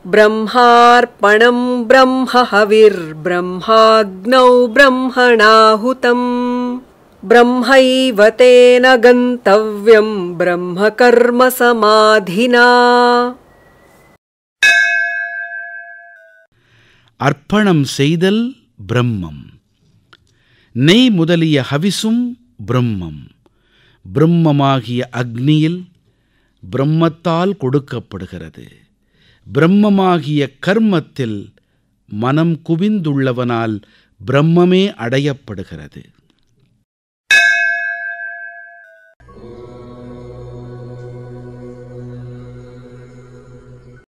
ब्रह्मार्पणम् ब्रह्म हविर्ब्रह्माग्नौ ब्रह्मणाहुतम् ब्रह्मैव तेन गन्तव्यम् ब्रह्मकर्म समाधिना அர்ப்பணம் செய்தல் பிரம்மம் நெய் முதலிய ஹவிசும் பிரம்மம் பிரம்மமாகிய அக்னியில் பிரம்மத்தால் கொடுக்கப்படுகிறது பிரம்மமாகிய கர்மத்தில் மனம் குவிந்துள்ளவனால் பிரம்மமே அடையப்படுகிறது